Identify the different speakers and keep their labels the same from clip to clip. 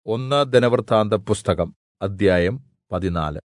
Speaker 1: ഒന്ന് ദിനവൃത്താന്തപുസ്തകം അദ്ധ്യായം പതിനാല്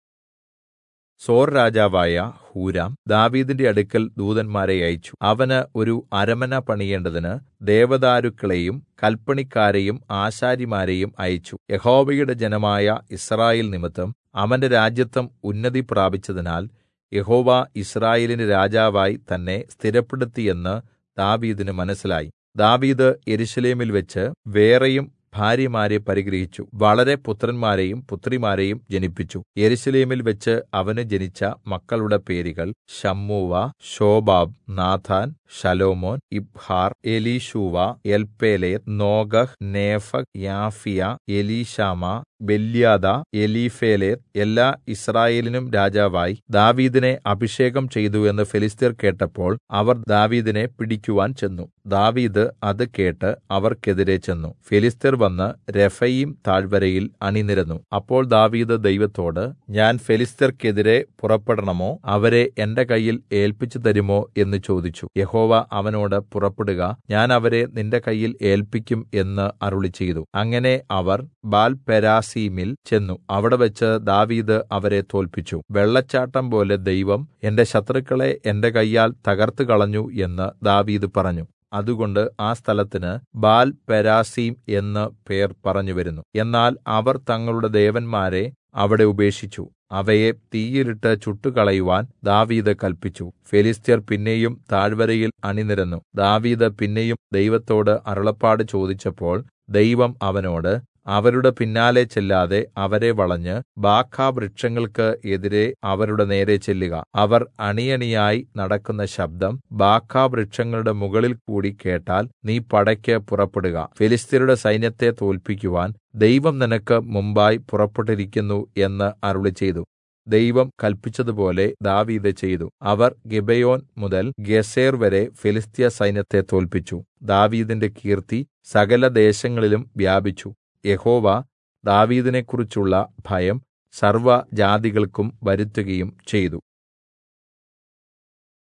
Speaker 1: സോർ രാജാവായ ഹൂരാം ദാവീദിന്റെ അടുക്കൽ ദൂതന്മാരെ അയച്ചു അവന് ഒരു അരമന പണിയേണ്ടതിന് ദേവദാരുക്കളെയും കല്പണിക്കാരെയും ആശാരിമാരെയും അയച്ചു യഹോവയുടെ ജനമായ യിസ്രായേൽ നിമിത്തം അവന്റെ രാജത്വം ഉന്നതി പ്രാപിച്ചതിനാൽ യഹോവ യിസ്രായേലിന് രാജാവായി തന്നെ സ്ഥിരപ്പെടുത്തി എന്ന് ദാവീദിന് മനസ്സിലായി ദാവീദ് യെരൂശലേമിൽ വെച്ച് വേറെയും ഭാര്യമാരെ പരിഗ്രഹിച്ചു വളരെ പുത്രന്മാരെയും പുത്രിമാരെയും ജനിപ്പിച്ചു യെരൂശലേമിൽ വെച്ച് അവന് ജനിച്ച മക്കളുടെ പേരുകൾ Shammua Shobab Nathan Solomon Ibhar Elishua Elpelet Nogah Nepheg Japhia Elishama Beeliada Eliphelet എല്ലാ യിസ്രായേലിനും രാജാവായി ദാവീദിനെ അഭിഷേകം ചെയ്തു എന്ന് ഫെലിസ്ത്യർ കേട്ടപ്പോൾ അവർ ദാവീദിനെ പിടിക്കുവാൻ ചെന്നു ദാവീദ് അത് കേട്ട് അവർക്കെതിരെ ചെന്നു ഫെലിസ്ത്യർ വന്ന് രഫയീം താഴ്വരയിൽ അണിനിരന്നു അപ്പോൾ ദാവീദ് ദൈവത്തോട് ഞാൻ ഫെലിസ്ത്യർക്കെതിരെ പുറപ്പെടണമോ അവരെ എന്റെ കയ്യിൽ ഏല്പിച്ചു തരുമോ എന്ന് ചോദിച്ചു യഹോവ അവനോട് പുറപ്പെടുക ഞാൻ അവരെ നിന്റെ കയ്യിൽ ഏല്പിക്കും എന്ന് അരുളിച്ചെയ്തു അങ്ങനെ അവർ ബാൽപെരാസീമിൽ ചെന്നു അവിടെവെച്ച് ദാവീദ് അവരെ തോല്പിച്ചു വെള്ളച്ചാട്ടം പോലെ ദൈവം എന്റെ ശത്രുക്കളെ എന്റെ കയ്യാൽ തകർത്തുകളഞ്ഞു എന്ന് ദാവീദ് പറഞ്ഞു അതുകൊണ്ട് ആ സ്ഥലത്തിന് ബാൽ പെരാസീം എന്ന് പേർ പറഞ്ഞുവരുന്നു എന്നാൽ അവർ തങ്ങളുടെ ദേവന്മാരെ അവിടെ ഉപേക്ഷിച്ചു അവയെ തീയിലിട്ട് ചുട്ടുകളയുവാൻ ദാവീദ് കല്പിച്ചു ഫെലിസ്ത്യർ പിന്നെയും താഴ്വരയിൽ അണിനിരന്നു ദാവീദ് പിന്നെയും ദൈവത്തോട് അരുളപ്പാട് ചോദിച്ചപ്പോൾ ദൈവം അവനോട് അവരുടെ പിന്നാലെ ചെല്ലാതെ അവരെ വളഞ്ഞ് ബാഖാവൃക്ഷങ്ങൾക്ക് എതിരെ അവരുടെ നേരെ ചെല്ലുക അവർ അണിയണിയായി നടക്കുന്ന ശബ്ദം ബാഖാവൃക്ഷങ്ങളുടെ മുകളിൽ കൂടി കേട്ടാൽ നീ പടയ്ക്ക് പുറപ്പെടുക ഫെലിസ്ത്യരുടെ സൈന്യത്തെ തോൽപ്പിക്കുവാൻ ദൈവം നിനക്ക് മുമ്പായി പുറപ്പെട്ടിരിക്കുന്നു എന്ന് അരുളിച്ചെയ്തു ദൈവം കൽപ്പിച്ചതുപോലെ ദാവീദ് ചെയ്തു അവർ ഗിബെയോൻ മുതൽ ഗെസേർ വരെ ഫെലിസ്ത്യ സൈന്യത്തെ തോൽപ്പിച്ചു ദാവീദിന്റെ കീർത്തി സകല ദേശങ്ങളിലും വ്യാപിച്ചു യഹോവ ദാവീദിനെക്കുറിച്ചുള്ള ഭയം സർവ്വജാതികൾക്കും വരുത്തുകയും ചെയ്തു